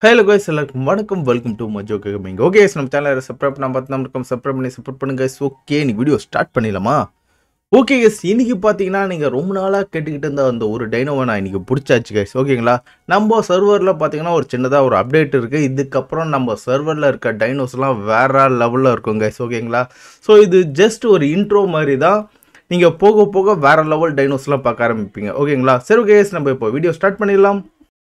Hello guys எல்லாருக்கும் வணக்கம் welcome to Majo gaming okay நம்ம சேனல் சப்ஸ்கிரைப் நம்ம பார்த்து நம்ம இருக்கோம் சப்ஸ்கிரைப் பண்ணி சப்போர்ட் பண்ணுங்க ஓகே நீ வீடியோ ஸ்டார்ட் பண்ணிடலாமா ஓகே கைஸ் இன்னைக்கு பார்த்தீங்கன்னா நீங்கள் ரொம்ப நாளாக கேட்டுக்கிட்டு இருந்த அந்த ஒரு டைனோவை நான் இன்னைக்கு பிடிச்சாச்சு கைஸ் ஓகேங்களா நம்ம சர்வரில் பார்த்தீங்கன்னா ஒரு சின்னதாக ஒரு அப்டேட் இருக்குது இதுக்கப்புறம் நம்ம சர்வரில் இருக்க டைனோஸ்லாம் வேற லெவலில் இருக்கும் கைஸ் ஓகேங்களா ஸோ இது ஜஸ்ட் ஒரு இன்ட்ரோ மாதிரி தான் நீங்கள் போக போக வேற லெவல் டைனோஸ்லாம் பார்க்க ஆரம்பிப்பீங்க ஓகேங்களா சரி ஓகே guys, நம்ம இப்போ வீடியோ ஸ்டார்ட் பண்ணிடலாம்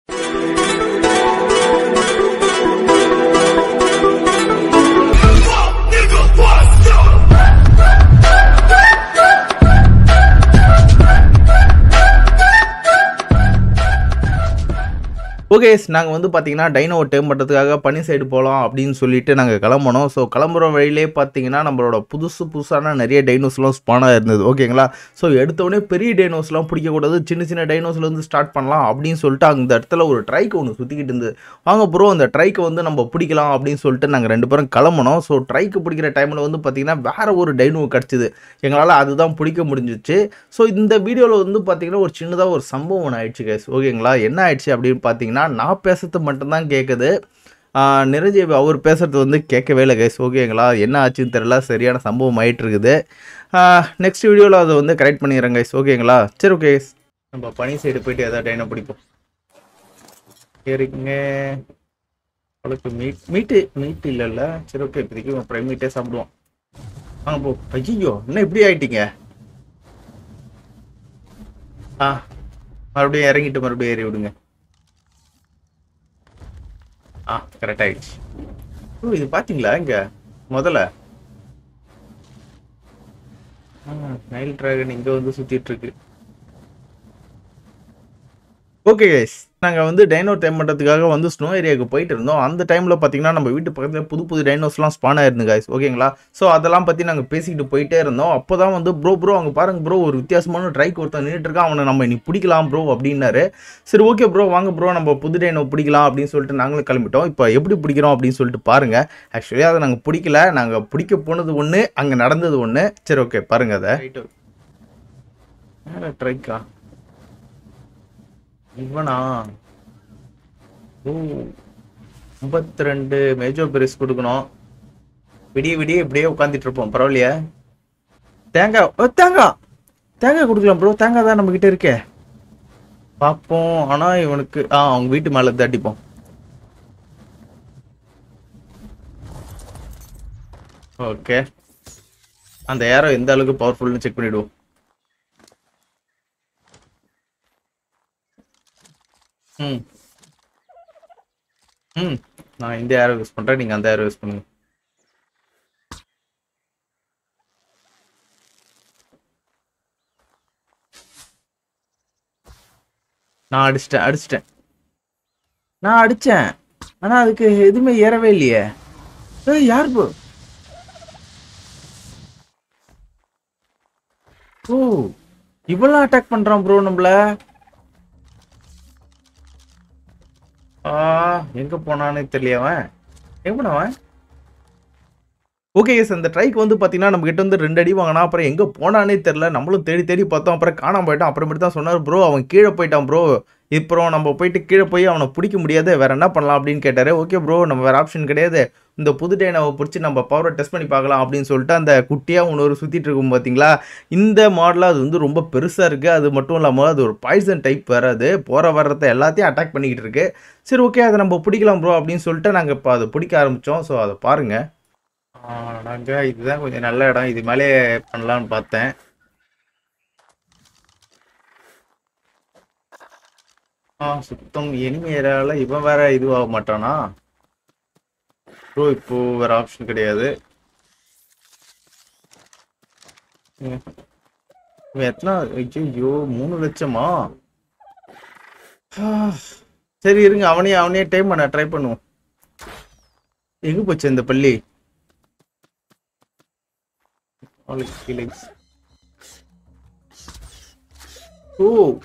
ஓகே நாங்கள் வந்து பார்த்தீங்கன்னா டைனோவை டேம் பண்ணுறதுக்காக பனி சைடு போகலாம் அப்படின்னு சொல்லிட்டு நாங்கள் கிளம்பணும் ஸோ கிளம்புற வழியிலே பார்த்தீங்கன்னா நம்மளோட புதுசு புதுசான நிறைய டைனோஸ்லாம் ஸ்பானாக இருந்தது ஓகேங்களா ஸோ எடுத்தோடனே பெரிய டைனோஸ்லாம் பிடிக்கக்கூடாது சின்ன சின்ன டைனோஸ்லேருந்து ஸ்டார்ட் பண்ணலாம் அப்படின்னு சொல்லிட்டு அந்த இடத்துல ஒரு ட்ரைக்கு ஒன்று சுற்றிக்கிட்டு இருந்தது வாங்க ப்ரோ அந்த ட்ரைக்கை வந்து நம்ம பிடிக்கலாம் அப்படின்னு சொல்லிட்டு நாங்கள் ரெண்டு பேரும் கிளம்பணும் ஸோ ட்ரைக்கு பிடிக்கிற டைமில் வந்து பார்த்தீங்கன்னா வேற ஒரு டைனோ கிடச்சிது எங்களால் அதுதான் பிடிக்க முடிஞ்சிச்சு ஸோ இந்த வீடியோவில் வந்து பார்த்தீங்கன்னா ஒரு சின்னதாக ஒரு சம்பவம் ஒன்று ஆயிடுச்சு கைஸ் ஓகேங்களா என்ன ஆயிடுச்சு அப்படின்னு பார்த்தீங்கன்னா நான் பேசுறது மட்டும்தான் கேட்குது நிரஞ்சீவி அவர் பேசுறது வந்து கேட்கவே இல்லை கைஸ் ஓகேங்களா என்ன ஆச்சுன்னு தெரியல சரியான சம்பவம் ஆயிட்டு இருக்குது நெக்ஸ்ட் வீடியோவில் அதை வந்து கரெக்ட் பண்ணிடுறேன் கைஸ் ஓகேங்களா சரி ஓகே guys. நம்ம பனி சைடு போயிட்டு எதாவது டைனை பிடிப்போம் சரிங்க அவளுக்கு மீட் மீட்டு மீட் இல்லைல்ல சரி ஓகே இப்போதைக்கு ஃப்ரை மீட்டே சாப்பிடுவோம் வாங்க போ ஐயோ என்ன இப்படி ஆயிட்டீங்க ஆ மறுபடியும் இறங்கிட்டு மறுபடியும் ஏறி விடுங்க ஆ கரெக்ட் ஆயிடுச்சு ஓ இது பாத்தீங்களா இங்க முதல்ல நைல் டிராகன் இங்க வந்து சுத்திட்டு இருக்கு ஓகே கைஸ் நாங்கள் வந்து டைனோ டைம் பண்ணுறதுக்காக வந்து ஸ்னோ ஏரியாவுக்கு போயிட்டு இருந்தோம் அந்த டைமில் பார்த்தீங்கன்னா நம்ம வீட்டு பக்கத்தில் புது புது டைனோஸ்லாம் ஸ்பான் ஆயிருந்து கைஸ் ஓகேங்களா ஸோ அதெல்லாம் பற்றி நாங்கள் பேசிக்கிட்டு போயிட்டே இருந்தோம் அப்போ தான் வந்து ப்ரோ ப்ரோ அங்கே பாருங்க ப்ரோ ஒரு வித்தியாசமான ட்ரைக் ஒருத்தன் நின்றுட்டு இருக்கான் அவனை நம்ம இன்னைக்கு பிடிக்கலாம் ப்ரோ அப்படின்னாரு சரி ஓகே ப்ரோ வாங்க ப்ரோ நம்ம புது டைனோ பிடிக்கலாம் அப்படின்னு சொல்லிட்டு நாங்களும் கிளம்பிட்டோம் இப்போ எப்படி பிடிக்கிறோம் அப்படின்னு சொல்லிட்டு பாருங்க ஆக்சுவலி அதை நாங்கள் பிடிக்கல நாங்கள் பிடிக்க போனது ஒன்று அங்கே நடந்தது ஒன்று சரி ஓகே பாருங்க அதை ட்ரைக்கா இவனா ஓ ஐம்பத்தி ரெண்டு மேஜோ பிரைஸ் கொடுக்கணும் விடிய விடிய இப்படியே உட்காந்துட்டு இருப்போம் பரவாயில்லையா தேங்காய் ஓ தேங்காய் தேங்காய் கொடுக்கலாம் ப்ரோ தேங்காய் தான் நம்ம கிட்ட இருக்கே பார்ப்போம் ஆனா இவனுக்கு ஆ அவங்க வீட்டு மேல தட்டிப்போம் ஓகே அந்த ஏரோ எந்த அளவுக்கு பவர்ஃபுல்னு செக் பண்ணிடுவோம் ம் ம் நான் இந்த ஏரோ யூஸ் பண்றேன் நீங்க அந்த ஏரோ யூஸ் பண்ணுங்க நான் அடிச்சிட்டேன் அடிச்சிட்டேன் நான் அடிச்சேன் ஆனா அதுக்கு எதுவுமே ஏறவே இல்லையே ஏய் யார் ப்ரோ ஓ இவெல்லாம் அட்டாக் பண்றான் ப்ரோ நம்மள ஆ எங்க போனானே தெரியல அவன் எங்க போனவன் ஓகே எஸ் அந்த ட்ரைக் வந்து பார்த்தீங்கன்னா நம்ம கிட்ட வந்து ரெண்டு அடி வாங்கினா அப்புறம் எங்கே போனானே தெரில நம்மளும் தேடி தேடி பார்த்தோம் அப்புறம் காணாம போயிட்டான் அப்புறமேட்டு தான் சொன்னார் ப்ரோ அவன் கீழே போயிட்டான் ப்ரோ இப்போ நம்ம போயிட்டு கீழே போய் அவனை பிடிக்க முடியாது வேற என்ன பண்ணலாம் அப்படின்னு கேட்டாரு ஓகே ப்ரோ நம்ம வேற ஆப்ஷன் கிடையாது இந்த புது டைனாவை பிடிச்சி நம்ம பவரை டெஸ்ட் பண்ணி பார்க்கலாம் அப்படின்னு சொல்லிட்டு அந்த குட்டியாக இன்னொரு சுற்றிட்டு இருக்கும் பார்த்தீங்களா இந்த மாடலாக அது வந்து ரொம்ப பெருசாக இருக்குது அது மட்டும் இல்லாமல் அது ஒரு பாய்சன் டைப் வேறு அது போகிற வர்றத எல்லாத்தையும் அட்டாக் பண்ணிக்கிட்டு இருக்கு சரி ஓகே அதை நம்ம பிடிக்கலாம் ப்ரோ அப்படின்னு சொல்லிட்டு நாங்கள் இப்போ அதை பிடிக்க ஆரம்பித்தோம் ஸோ அதை பாருங்கள் நாங்கள் இதுதான் கொஞ்சம் நல்ல இடம் இது மேலே பண்ணலான்னு பார்த்தேன் ஆ சுத்தம் எனிமையரால இவன் வேற இதுவாக மாட்டானா ப்ரோ இப்போ வேற ஆப்ஷன் கிடையாது ம். இவன் எத்தனை ஐயோ மூணு லட்சமா ஆ, சரி இருங்க அவனையே அவனையே டைம் பண்ண ட்ரை பண்ணுவோம் எங்க போச்சு இந்த பள்ளி அவளுக்கு feelings. ஓ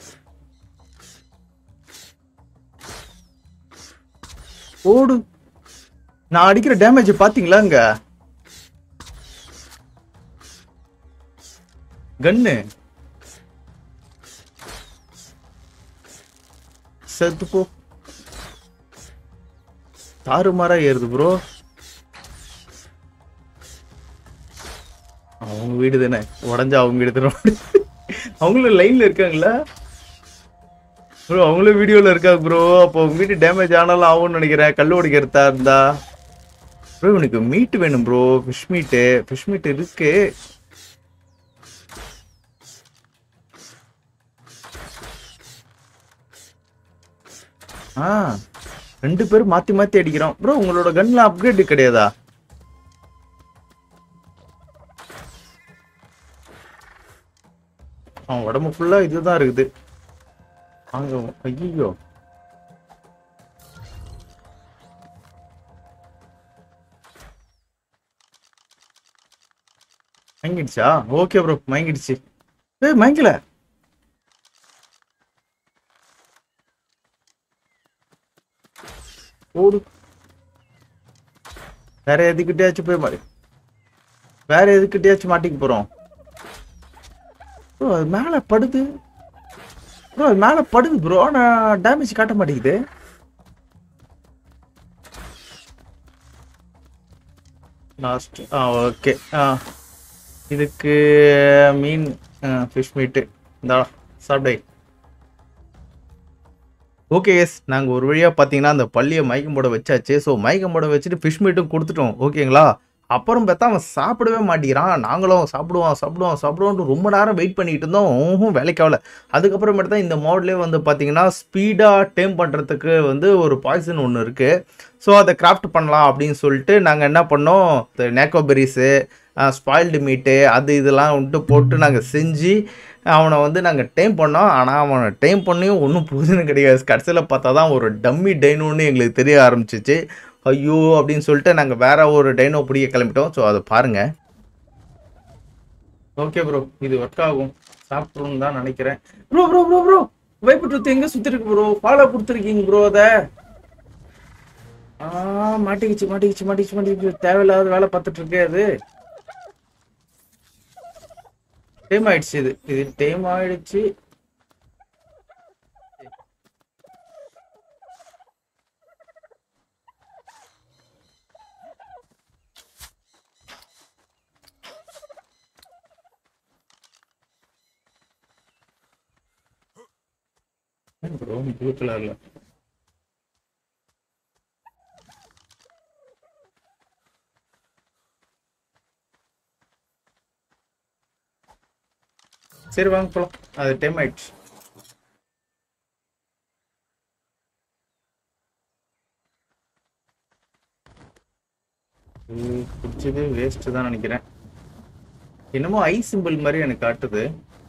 ஓடு நான் அடிக்கிற டேமேஜ் பாத்தீங்களா இங்க கன்னு செத்து போ தாறுமாறா ஏறுது ப்ரோ அவங்க வீடு தானே உடஞ்சா அவங்க வீடு தானே அவங்களும் லைன்ல இருக்காங்களா ப்ரோ அவங்களும் வீடியோல இருக்காங்க ப்ரோ அப்போ உங்க வீட்டு டேமேஜ் ஆனாலும் ஆகும்னு நினைக்கிறேன் கல் உடைக்கிறதா இருந்தா ப்ரோ எனக்கு மீட் வேணும் bro fish meat fish meat இருக்கு ஆ ரெண்டு பேரும் மாத்தி மாத்தி அடிக்கிறோம் ப்ரோ உங்களோட கன்ல அப்கிரேட் கிடையாதா அவன் உடம்பு ஃபுல்லா இதுதான் இருக்குது வாங்க ஐயோ மயங்கிடுச்சா ஓகே ப்ரோ மயங்கிடுச்சு ஏய் மயங்கல ஓடு வேற எதுக்கிட்டயாச்சும் போய் மாடி வேற எதுக்கிட்டயாச்சும் மாட்டிக்க போறோம் ப்ரோ அது மேல படுது ப்ரோ அது மேல படுது ப்ரோ நான் டேமேஜ் காட்ட மாட்டேங்குது லாஸ்ட் ஆ ஓகே ஆ இதுக்கு மீன் ஃபிஷ் மீட்டு இந்தா சாப்பிடை ஓகே எஸ் நாங்கள் ஒரு வழியாக பார்த்தீங்கன்னா அந்த பள்ளியை மயக்கம் போட வச்சாச்சு ஸோ மயக்கம் போட வச்சுட்டு ஃபிஷ் மீட்டும் கொடுத்துட்டோம் ஓகேங்களா அப்புறம் பார்த்தா அவன் சாப்பிடவே மாட்டேங்கிறான் நாங்களும் சாப்பிடுவோம் சாப்பிடுவோம் சாப்பிடுவோம்னு ரொம்ப நேரம் வெயிட் பண்ணிட்டு இருந்தோம் ஊஹும் வேலைக்காகல அதுக்கப்புறமேட்டு தான் இந்த மாடலே வந்து பார்த்தீங்கன்னா ஸ்பீடாக டேம் பண்ணுறதுக்கு வந்து ஒரு பாய்சன் ஒன்று இருக்குது ஸோ அதை கிராஃப்ட் பண்ணலாம் அப்படின்னு சொல்லிட்டு நாங்கள் என்ன பண்ணோம் நேக்கோபெரிஸு ஸ்பாயில்டு மீட்டு அது இதெல்லாம் வந்துட்டு போட்டு நாங்கள் செஞ்சு அவனை வந்து நாங்கள் டைம் பண்ணோம் ஆனால் அவனை டைம் பண்ணியும் ஒன்றும் புரிஞ்சுன்னு கிடையாது கடைசியில் பார்த்தா தான் ஒரு டம்மி டைனோன்னு எங்களுக்கு தெரிய ஆரம்பிச்சிச்சு ஐயோ அப்படின்னு சொல்லிட்டு நாங்கள் வேற ஒரு டைனோ பிடிக்க கிளம்பிட்டோம் ஸோ அதை பாருங்க ஓகே ப்ரோ இது ஒர்க் ஆகும் சாப்பிட்றோம்னு தான் நினைக்கிறேன் bro bro bro bro viper tooth எங்கே சுற்றிருக்கு ப்ரோ ஃபாலோ கொடுத்துருக்கீங்க ப்ரோ அதை ஆ மாட்டிக்கிச்சு மாட்டிக்கிச்சு மாட்டிக்கிச்சு மாட்டிக்கிச்சு தேவையில்லாத வேலை பார்த்துட்டு இருக்கே அது டைம் ஆயிடுச்சு இது இது டைம் ஆயிடுச்சு ப்ரோ ப்ளூ கலர்ல சரி வாங்க போலாம் அது டைம் ஆயிடுச்சு இது பிடிச்சது வேஸ்ட் தான் நினைக்கிறேன் என்னமோ ஐ சிம்பிள் மாதிரி எனக்கு காட்டுது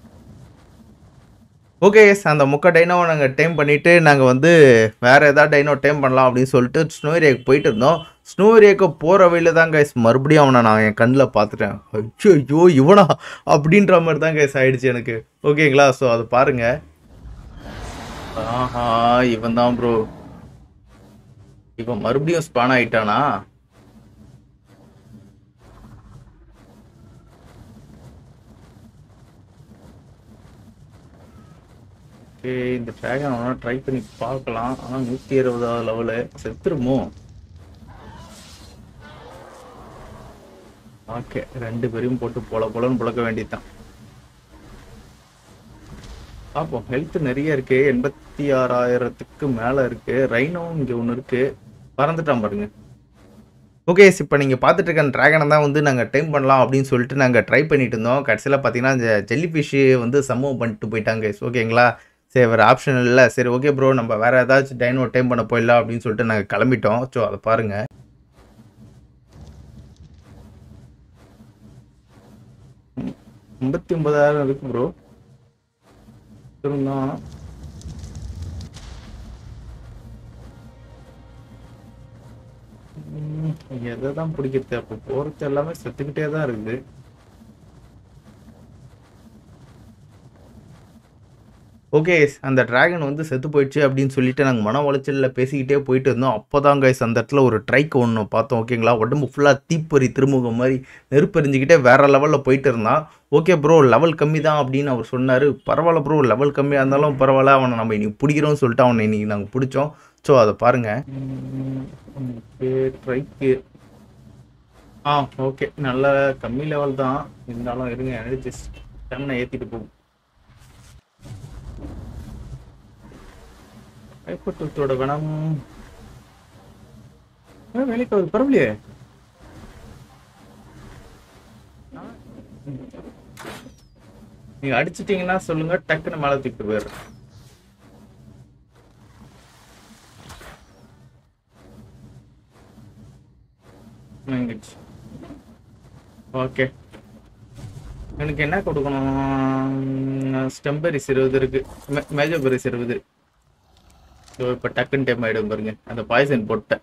ஓகே எஸ் அந்த முக்க டைனோவை நாங்கள் டைம் பண்ணிவிட்டு நாங்கள் வந்து வேறு ஏதாவது டைனோ டைம் பண்ணலாம் அப்படின்னு சொல்லிட்டு ஸ்னோ ஏரியாவுக்கு போயிட்டு இருந்தோம் ஸ்னோ ஏரியாவுக்கு போகிற வழியில் தான் கைஸ் மறுபடியும் அவனை நான் என் கண்ணில் பார்த்துட்டேன் ஐயோ ஐயோ இவனா அப்படின்ற மாதிரி தான் கைஸ் ஆயிடுச்சு எனக்கு ஓகேங்களா ஸோ அது பாருங்க ஆஹா இவன் தான் ப்ரோ இவன் மறுபடியும் ஸ்பான் ஆயிட்டானா ஓகே இந்த ட்ராகன் வேணா ட்ரை பண்ணி பார்க்கலாம் ஆனால் நூற்றி இருபதாவது லெவலு செத்துருமோ ஓகே ரெண்டு பேரையும் போட்டு பொல பொலன்னு புழக்க வேண்டியதுதான் பார்ப்போம் ஹெல்த் நிறைய இருக்கு எண்பத்தி ஆறாயிரத்துக்கு மேலே இருக்கு ரைனோவும் இங்கே ஒன்று இருக்கு பறந்துட்டான் பாருங்க ஓகே இப்போ நீங்கள் பார்த்துட்டு இருக்க ட்ராகனை தான் வந்து நாங்கள் டைம் பண்ணலாம் அப்படின்னு சொல்லிட்டு நாங்கள் ட்ரை பண்ணிட்டு இருந்தோம் கடைசியில் பார்த்தீங்கன்னா இந்த ஜெல்லி ஃபிஷ்ஷு வந்து சம்பவம் பண்ணிட்டு போயிட்டாங்க ஓகேங்களா சரி வேறு ஆப்ஷன் இல்லை சரி ஓகே ப்ரோ நம்ம வேறு ஏதாச்சும் டைனோ டைம் பண்ண போயிடலாம் அப்படின்னு சொல்லிட்டு நாங்கள் கிளம்பிட்டோம் ஸோ அதை பாருங்கள் ஐம்பத்தி ஒன்பதாயிரம் இருக்கு ப்ரோ இருந்தாலும் எதை தான் பிடிக்கிறது அப்போ போகிறது எல்லாமே செத்துக்கிட்டே தான் இருக்குது ஓகே அந்த டிராகன் வந்து செத்து போயிடுச்சு அப்படின்னு சொல்லிட்டு நாங்கள் மன உளைச்சலில் பேசிக்கிட்டே போயிட்டு இருந்தோம் அப்போ தான் கைஸ் அந்த இடத்துல ஒரு ட்ரைக் ஒன்று பார்த்தோம் ஓகேங்களா உடம்பு ஃபுல்லாக தீப்பொறி திருமுகம் மாதிரி நெருப்பெறிஞ்சிக்கிட்டே வேற லெவலில் போயிட்டு இருந்தான் ஓகே ப்ரோ லெவல் கம்மி தான் அப்படின்னு அவர் சொன்னார் பரவாயில்ல ப்ரோ லெவல் கம்மியாக இருந்தாலும் பரவாயில்ல அவனை நம்ம இன்னைக்கு பிடிக்கிறோம்னு சொல்லிட்டு அவனை இன்னைக்கு நாங்கள் பிடிச்சோம் ஸோ அதை பாருங்கள் ட்ரைக்கு ஆ ஓகே நல்ல கம்மி லெவல் தான் இருந்தாலும் இருங்க எனர்ஜி ஸ்டெம்னை ஏற்றிட்டு போகும் கைப்பற்றத்தோட கணம் ஏன் வேலைக்கு ஆகுது பரவாயில்லையே நீங்க அடிச்சிட்டீங்கன்னா சொல்லுங்க டக்குன்னு மேலே தூக்கிட்டு போயிடுறேன் ஓகே எனக்கு என்ன கொடுக்கணும் ஸ்டெம்பரிஸ் இருபது இருக்கு மேஜர் பெரிஸ் இருபது ஸோ இப்போ டக்குன்னு டைம் ஆகிடும் பாருங்க அந்த பாய்சன் போட்டேன்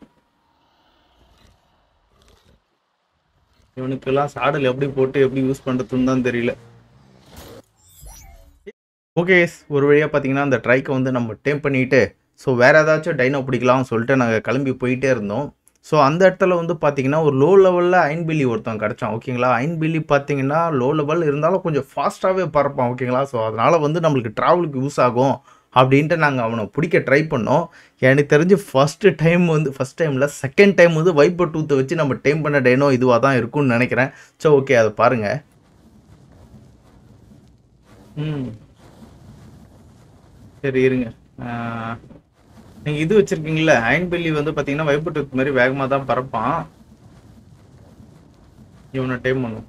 இவனுக்கெல்லாம் சாடல் எப்படி போட்டு எப்படி யூஸ் பண்ணுறதுன்னு தான் தெரியல ஓகே ஒரு வழியாக பார்த்தீங்கன்னா அந்த ட்ரைக்கை வந்து நம்ம டேம் பண்ணிட்டு ஸோ வேறு ஏதாச்சும் டைனோ பிடிக்கலாம்னு சொல்லிட்டு நாங்கள் கிளம்பி போயிட்டே இருந்தோம் ஸோ அந்த இடத்துல வந்து பார்த்தீங்கன்னா ஒரு லோ லெவலில் அயன் பில்லி ஒருத்தன் கிடச்சான் ஓகேங்களா அயன் பில்லி பார்த்தீங்கன்னா லோ லெவல் இருந்தாலும் கொஞ்சம் ஃபாஸ்ட்டாகவே பறப்பான் ஓகேங்களா ஸோ அதனால் வந்து நம்மளுக்கு ட்ராவலுக்கு யூஸ் ஆகும் அப்படின்ட்டு நாங்கள் அவனை பிடிக்க ட்ரை பண்ணோம் எனக்கு தெரிஞ்சு ஃபஸ்ட்டு டைம் வந்து ஃபஸ்ட் டைமில் செகண்ட் டைம் வந்து வைப்பர் டூத்தை வச்சு நம்ம டைம் பண்ண டைனோ இதுவாக தான் இருக்கும்னு நினைக்கிறேன் ஸோ ஓகே அதை பாருங்கள் ம் சரி இருங்க நீங்கள் இது வச்சுருக்கீங்களா அயன் பெல்லி வந்து பார்த்தீங்கன்னா வைப்பர் டூத் மாதிரி வேகமாக தான் பறப்பான் இவனை டைம் பண்ணும்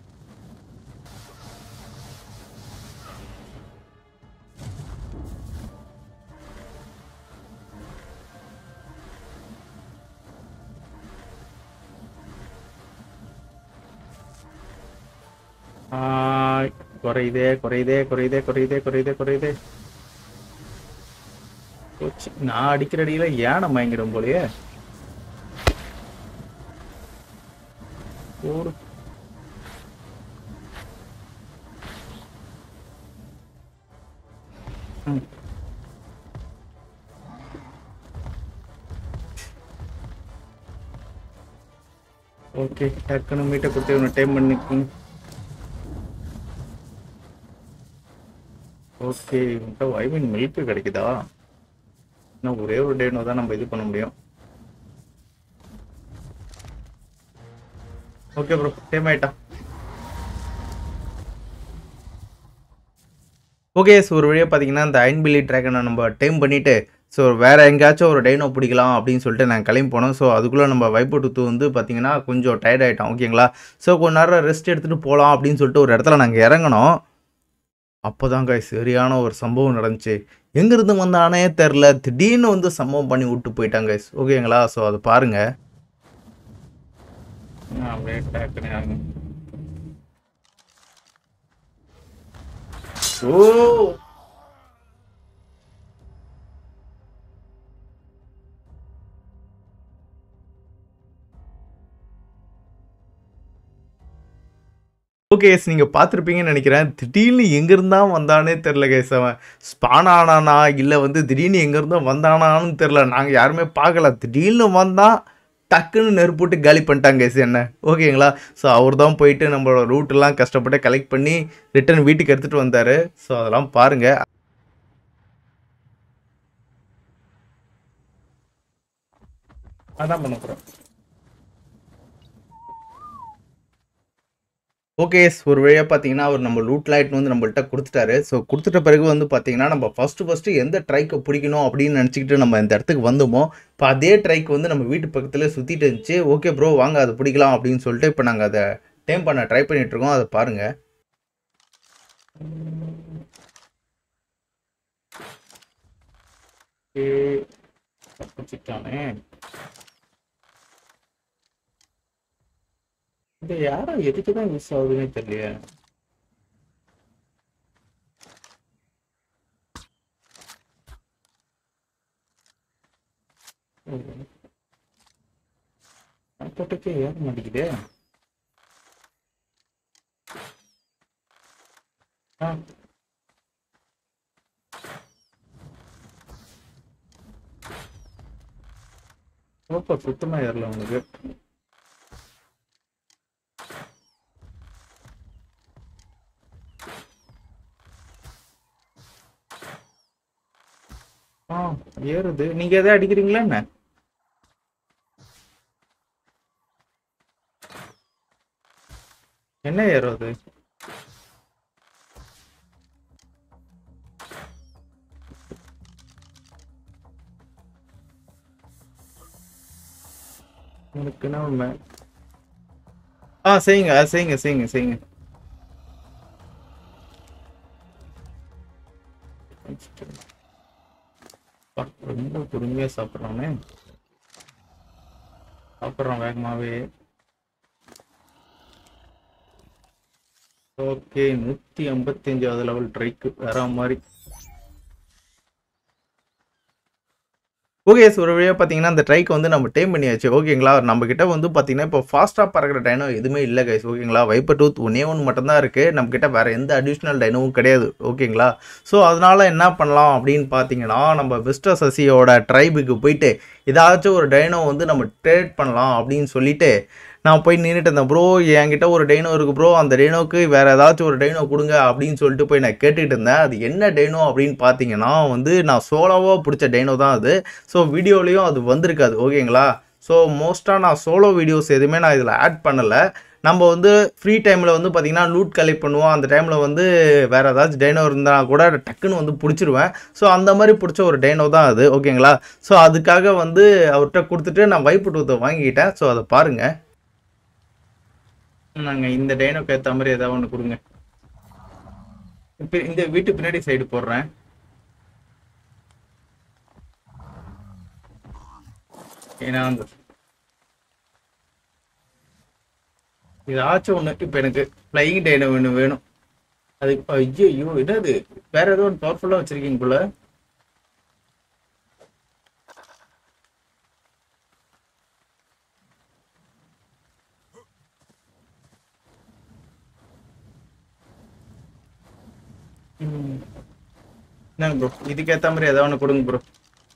ஆஹ், குறையுதே குறையுதே குறையுதே குறையுதே குறையுதே குறையுதே போச்சு. நான் அடிக்கிற அடியில யானை மயங்கிடும் போலயே ஓடு ம். ஓகே டக்குன்னு மீட்டை கொடுத்து இவனை டைம் பண்ணிக்கோங்க ஓகே இவன்கிட்ட ஐ மீன் மில்க் கிடைக்குதா இன்னும் ஒரே ஒரு டேனோ தான் நம்ம இது பண்ண முடியும் ஓகே ப்ரோ டைம் ஆயிட்டா ஓகே ஸோ ஒரு வழியாக பார்த்தீங்கன்னா இந்த அயன் பில்லி ட்ராகனை நம்ம டைம் பண்ணிவிட்டு ஸோ வேறு எங்கேயாச்சும் ஒரு டைனோ பிடிக்கலாம் அப்படின்னு சொல்லிட்டு நாங்கள் கிளம்பி போனோம் ஸோ அதுக்குள்ளே நம்ம வைப்போட்டுத்து வந்து பார்த்தீங்கன்னா கொஞ்சம் டயர்ட் ஆகிட்டோம் ஓகேங்களா ஸோ கொஞ்ச நேரம் ரெஸ்ட் எடுத்துகிட்டு போகலாம் அப்படின்னு சொல்லிட்டு ஒரு இடத்துல நாங்கள் இறங்கினோம் அப்போ தாங்க சரியான ஒரு சம்பவம் நடந்துச்சு எங்கேருந்து வந்தானே தெரில திடீர்னு வந்து சம்பவம் பண்ணி விட்டு போயிட்டாங்க ஓகேங்களா ஸோ அதை பாருங்க அப்படியே டக்குனு இறங்கு. ஓ ஓகே எஸ் நீங்கள் பார்த்துருப்பீங்கன்னு நினைக்கிறேன் திடீர்னு எங்கேருந்தா வந்தானே தெரில கேஸ் அவன் ஸ்பான் ஆனானா இல்லை வந்து திடீர்னு எங்கேருந்தோ வந்தானான்னு தெரில நாங்கள் யாருமே பார்க்கல திடீர்னு வந்தான் டக்குன்னு நெருப்புட்டு காலி பண்ணிட்டாங்க கேஸ் என்ன ஓகேங்களா ஸோ அவர் தான் போயிட்டு நம்மளோட ரூட்டெல்லாம் கஷ்டப்பட்டு கலெக்ட் பண்ணி ரிட்டர்ன் வீட்டுக்கு எடுத்துகிட்டு வந்தார் ஸோ அதெல்லாம் பாருங்கள் அதான் பண்ண போகிறோம் ஓகே ஒரு வழியாக பார்த்தீங்கன்னா அவர் நம்ம லூட் லைட் வந்து நம்மள்ட்ட கொடுத்துட்டாரு ஸோ கொடுத்துட்ட பிறகு வந்து பார்த்தீங்கன்னா நம்ம ஃபஸ்ட்டு ஃபஸ்ட்டு எந்த ட்ரைக்கை பிடிக்கணும் அப்படின்னு நினச்சிக்கிட்டு நம்ம இந்த இடத்துக்கு வந்தோமோ இப்போ அதே ட்ரைக் வந்து நம்ம வீட்டு பக்கத்தில் சுற்றிட்டு இருந்துச்சு ஓகே ப்ரோ வாங்க அதை பிடிக்கலாம் அப்படின்னு சொல்லிட்டு இப்போ நாங்கள் அதை டைம் பண்ண ட்ரை பண்ணிட்டு இருக்கோம் அதை பாருங்கள் தப்பிச்சிட்டானே இது யாரோ எதுக்கு தான் மிஸ் ஆகுதுன்னே தெரியல போட்டுக்கே ஏற மாட்டேங்குதே ஆ ஓப்பா சுத்தமா ஏறல உனக்கு ஆ ஏறுது நீங்க எதாவது அடிக்கிறீங்களா என்ன என்ன ஏறும் அது எனக்கு என்ன உண்மை ஆ செய்யுங்க ஆ, செய்யுங்க செய்யுங்க செய்யுங்க அப்பா, ரொம்ப பொறுமையா சாப்பிட்றானே சாப்பிட்றான் வேகமாவே ஓகே நூத்தி ஐம்பத்தி அஞ்சாவது லெவல் ட்ரைக்கு வேற மாதிரி ஓகே ஒரு வழியாக பார்த்தீங்கன்னா அந்த ட்ரைக்கு வந்து நம்ம டேம் பண்ணியாச்சு ஓகேங்களா நம்ம கிட்ட வந்து பார்த்தீங்கன்னா இப்போ ஃபாஸ்ட்டாக பறக்கிற டைனோ எதுவுமே இல்லை கைஸ் ஓகேங்களா வைப்பர் டூத் ஒன்னே ஒன்று மட்டும்தான் இருக்குது நம்ம கிட்ட வேற எந்த அடிஷ்னல் டைனோவும் கிடையாது ஓகேங்களா ஸோ அதனால என்ன பண்ணலாம் அப்படின்னு பார்த்தீங்கன்னா நம்ம மிஸ்டர் சசியோட ட்ரைபுக்கு போயிட்டு ஏதாச்சும் ஒரு டைனோ வந்து நம்ம ட்ரேட் பண்ணலாம் அப்படின்னு சொல்லிட்டு நான் போய் நின்றுட்டு இருந்தேன் ப்ரோ என்கிட்ட ஒரு டைனோ இருக்குது ப்ரோ அந்த டைனோக்கு வேறு ஏதாச்சும் ஒரு டைனோ கொடுங்க அப்படின்னு சொல்லிட்டு போய் நான் கேட்டுக்கிட்டு இருந்தேன் அது என்ன டைனோ அப்படின்னு பார்த்தீங்கன்னா வந்து நான் சோலோவாக பிடிச்ச டைனோ தான் அது ஸோ வீடியோலேயும் அது வந்திருக்காது ஓகேங்களா ஸோ மோஸ்ட்டாக நான் சோலோ வீடியோஸ் எதுவுமே நான் இதில் ஆட் பண்ணலை நம்ம வந்து ஃப்ரீ டைமில் வந்து பார்த்திங்கன்னா லூட் கலெக்ட் பண்ணுவோம் அந்த டைமில் வந்து வேறு ஏதாச்சும் டைனோ இருந்தால் கூட டக்குன்னு வந்து பிடிச்சிருவேன் ஸோ அந்த மாதிரி பிடிச்ச ஒரு டைனோ தான் அது ஓகேங்களா ஸோ அதுக்காக வந்து அவர்கிட்ட கொடுத்துட்டு நான் வைப்பு டூத்தை வாங்கிக்கிட்டேன் ஸோ அதை பாருங்கள் நாங்கள் இந்த டைனோக்கு ஏற்ற மாதிரி ஏதாவது ஒன்று கொடுங்க இப்போ இந்த வீட்டு பின்னாடி சைடு போடுறேன் ஏன்னா அந்த ஏதாச்சும் ஒன்று இப்போ எனக்கு ஃப்ளையிங் டைனோ ஒன்று வேணும் அது ஐயோ ஐயோ என்னது வேற ஏதோ ஒன்று பவர்ஃபுல்லாக வச்சிருக்கீங்க போல ம். என்னங்க ப்ரோ இதுக்கேற்ற மாதிரி ஏதாவது ஒன்று கொடுங்க ப்ரோ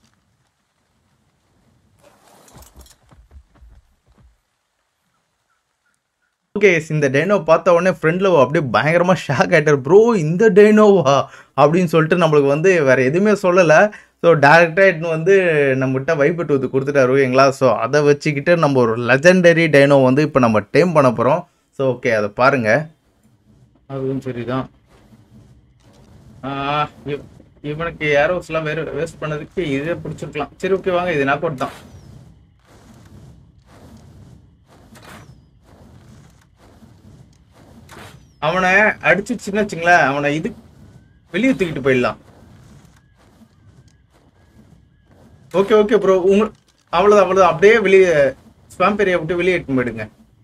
ஓகே இந்த டைனோ பார்த்த உடனே ஃப்ரெண்டில் அப்படியே பயங்கரமாக ஷாக் ஆகிட்டார் ப்ரோ இந்த டைனோவா அப்படின்னு சொல்லிட்டு நம்மளுக்கு வந்து வேறு எதுவுமே சொல்லலை ஸோ டேரெக்டாக எடுத்துன்னு வந்து நம்மகிட்ட வைப்பு டூத்து கொடுத்துட்டாரு ஓகேங்களா ஸோ அதை வச்சுக்கிட்டு நம்ம ஒரு லெஜெண்டரி டைனோ வந்து இப்போ நம்ம டேம் பண்ண போகிறோம் ஸோ ஓகே அதை பாருங்கள் அதுவும் சரிதான் ஆஹ் இவ- இவனுக்கு ஏரோஸ்லாம் வேற வேஸ்ட் பண்ணதுக்கு இதே பிடிச்சிருக்கலாம் சரி ஓகே வாங்க இது நாக் அவுட் தான் அவனை அடிச்சுச்சுன்னு வச்சுங்களேன் அவனை இது வெளியே தூக்கிட்டு போயிடலாம் ஓகே ஓகே ப்ரோ உங்க அவ்வளோதான் அவ்வளோதான் அப்படியே வெளியே ஸ்வாம்ப் ஏரியா விட்டு வெளியே எடுத்து போயிடுங்க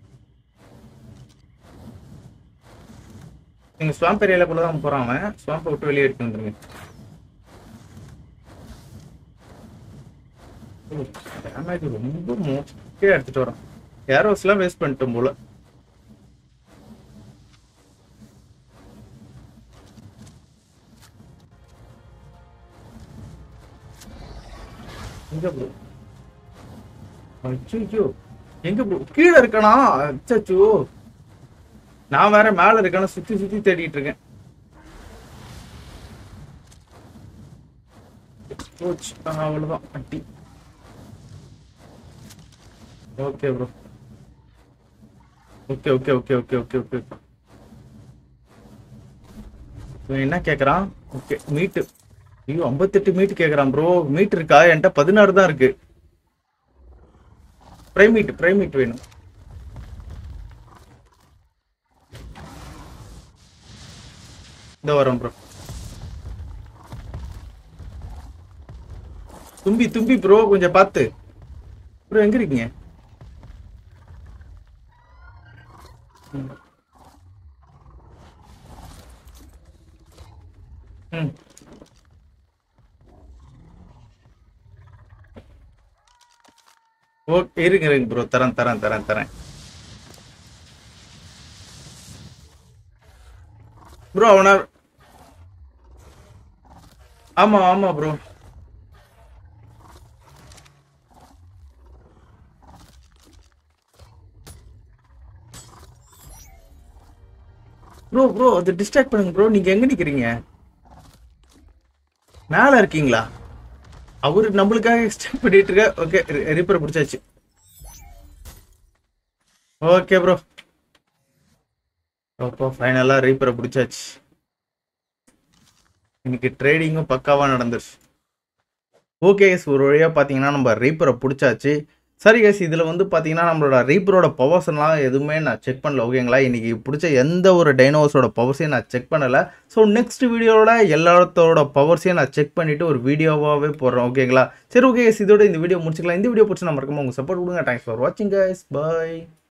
நீங்க ஸ்வாம்ப் ஏரியால கூட தான் போறான் அவன் ஸ்வாம்பை விட்டு வெளியே எடுத்து வந்துருங்க டேமேஜ் ரொம்ப மோஸ்டே எடுத்துட்டு வரான் ஏரோஸ்லாம் வேஸ்ட் பண்ணிட்டோம் போல எங்க ப்ரோ அச்சோ எங்க ப்ரோ கீழே இருக்கானா அச்சோ நான் வேற மேல இருக்கான சுத்தி சுத்தி தேடிட்டு இருக்கேன் போச்சு. ஆ, அவ்வளவுதான் அட்டி okay bro okay okay okay okay okay okay இவன் என்ன கேக்குறான் ஓகே மீட்டு ஐயோ ஐம்பத்தெட்டு மீட் கேக்குறான் ப்ரோ மீட் இருக்கா என்கிட்ட பதினாறு தான் இருக்கு பிரைம் மீட் பிரைம் மீட் வேணும் இந்த வரோம் ப்ரோ தும்பி தும்பி ப்ரோ கொஞ்சம் பார்த்து ப்ரோ எங்க இருக்கீங்க ம். ம் ஓகே இருங்க இருங்க ப்ரோ தரேன் தரேன் தரேன் தரேன் ப்ரோ அவன ஆமா ஆமா ப்ரோ ப்ரோ ப்ரோ அது டிஸ்ட்ராக்ட் பண்ணுங்க ப்ரோ நீங்க எங்க நிக்கிறீங்க மேல இருக்கீங்களா அவரு நம்மளுக்காக எக்ஸ்டெண்ட் பண்ணிட்டு இருக்க ஓகே ரிப்பர் பிடிச்சாச்சு ஓகே ப்ரோ அப்போ ஃபைனலாக ரீப்பரை பிடிச்சாச்சு இன்னைக்கு ட்ரேடிங்கும் பக்காவாக நடந்துருச்சு ஓகே எஸ் ஒரு வழியாக பார்த்தீங்கன்னா நம்ம ரீப்பரை பிடிச்சாச்சு சரி எஸ் இதில் வந்து பார்த்தீங்கன்னா நம்மளோட ரீப்பரோட பவர்ஸ்லாம் எதுவுமே நான் செக் பண்ணல ஓகேங்களா இன்றைக்கி பிடிச்ச எந்த ஒரு டைனோஸோட பவர்ஸையும் நான் செக் பண்ணலை ஸோ நெக்ஸ்ட் வீடியோவோட எல்லாத்தோட பவர்ஸையும் நான் செக் பண்ணிவிட்டு ஒரு வீடியோவாகவே போடுறேன் ஓகேங்களா சரி ஓகே எஸ் இதோட இந்த வீடியோ முடிச்சுக்கலாம் இந்த வீடியோ பிடிச்சி நான் மறக்காம உங்கள் சப்போர்ட் கொடுங்க தேங்க்ஸ் ஃபார் வாட்சிங் கைஸ் பாய்